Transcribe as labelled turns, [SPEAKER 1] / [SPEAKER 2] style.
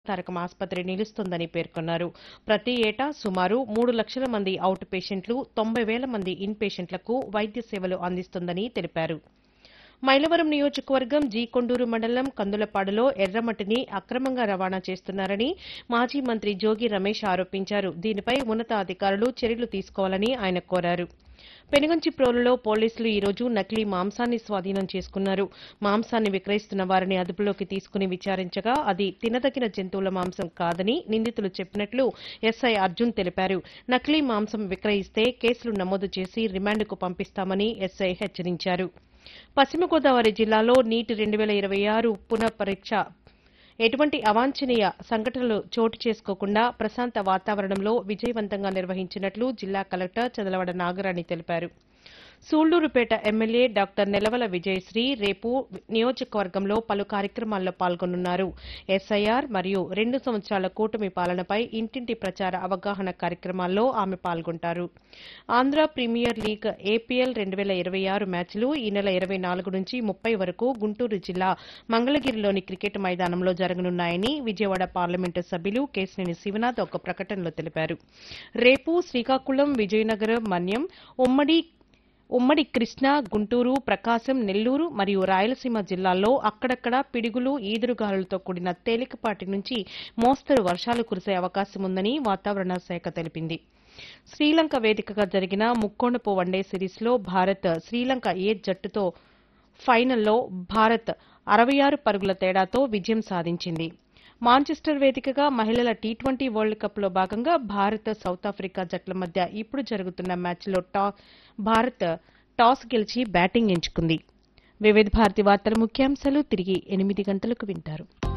[SPEAKER 1] తారకం ఆసుపత్రి నిలుస్తోందని పేర్కొన్నారు ప్రతి ఏటా సుమారు మూడు లక్షల మంది అవుట్ పేషెంట్లు తొంభై వేల మంది ఇన్ పేషెంట్లకు వైద్య సేవలు అందిస్తోందని తెలిపారు మైలవరం నియోజకవర్గం జీ కొండూరు మండలం కందులపాడులో ఎర్రమట్టిని అక్రమంగా రవాణా చేస్తున్నారని మాజీ మంత్రి జోగి రమేష్ ఆరోపించారు దీనిపై ఉన్నతాధికారులు చర్యలు తీసుకోవాలని ఆయన కోరారు పెనుగంచిప్రోలులో పోలీసులు ఈ రోజు నకిలీ మాంసాన్ని స్వాధీనం చేసుకున్నారు మాంసాన్ని విక్రయిస్తున్న వారిని అదుపులోకి తీసుకుని విచారించగా అది తినదగిన జంతువుల మాంసం కాదని నిందితులు చెప్పినట్లు ఎస్ఐ అర్జున్ తెలిపారు నకిలీ మాంసం విక్రయిస్తే కేసులు నమోదు చేసి రిమాండ్కు పంపిస్తామని ఎస్ఐ హెచ్చరించారు పశ్చిమ గోదావరి జిల్లాలో నీటి రెండు వేల ఇరవై ఆరు పునః పరీక్ష ఎటువంటి అవాంఛనీయ సంఘటనలు చోటు చేసుకోకుండా ప్రశాంత వాతావరణంలో విజయవంతంగా నిర్వహించినట్లు జిల్లా కలెక్టర్ చదలవడ నాగరాణి తెలిపారు సూళ్లూరుపేట ఎమ్మెల్యే డాక్టర్ నెలవల విజయశ్రీ రేపు నియోజకవర్గంలో పలు కార్యక్రమాల్లో పాల్గొనున్నారు ఎస్ఐఆర్ మరియు రెండు సంవత్సరాల కూటమి పాలనపై ఇంటింటి ప్రచార అవగాహన కార్యక్రమాల్లో ఆమె పాల్గొంటారు ఆంధ్ర ప్రీమియర్ లీగ్ ఏపీఎల్ రెండు వేల ఇరవై ఆరు మ్యాచ్లు ఈ నెల ఇరవై నాలుగు నుంచి ముప్పై వరకు గుంటూరు జిల్లా మంగళగిరిలోని క్రికెట్ మైదానంలో జరగనున్నాయని విజయవాడ పార్లమెంటు సభ్యులు కేశినేని శివనాథ్ ఒక ప్రకటనలో తెలిపారు రేపు శ్రీకాకుళం విజయనగరం మన్యం ఉమ్మడి ఉమ్మడి కృష్ణా గుంటూరు ప్రకాశం నెల్లూరు మరియు రాయలసీమ జిల్లాల్లో అక్కడక్కడ పిడుగులు ఈదురుగాలులతో కూడిన తేలికపాటి నుంచి మోస్తరు వర్షాలు కురిసే అవకాశం ఉందని వాతావరణ శాఖ తెలిపింది శ్రీలంక వేదికగా జరిగిన ముక్కోణపు వన్డే సిరీస్లో భారత్ శ్రీలంక ఏ జట్టుతో ఫైనల్లో భారత్ అరవై ఆరు పరుగుల తేడాతో విజయం సాధించింది మాంచెస్టర్ వేదికగా మహిళల టీ ట్వంటీ వరల్డ్ కప్లో భాగంగా భారత్ సౌత్ ఆఫ్రికా జట్ల మధ్య ఇప్పుడు జరుగుతున్న మ్యాచ్లో టా భారత్ టాస్ గెలిచి బ్యాటింగ్ ఎంచుకుంది వివిధ భారతి వార్తల ముఖ్యాంశాలు తిరిగి ఎనిమిది గంటలకు వింటారు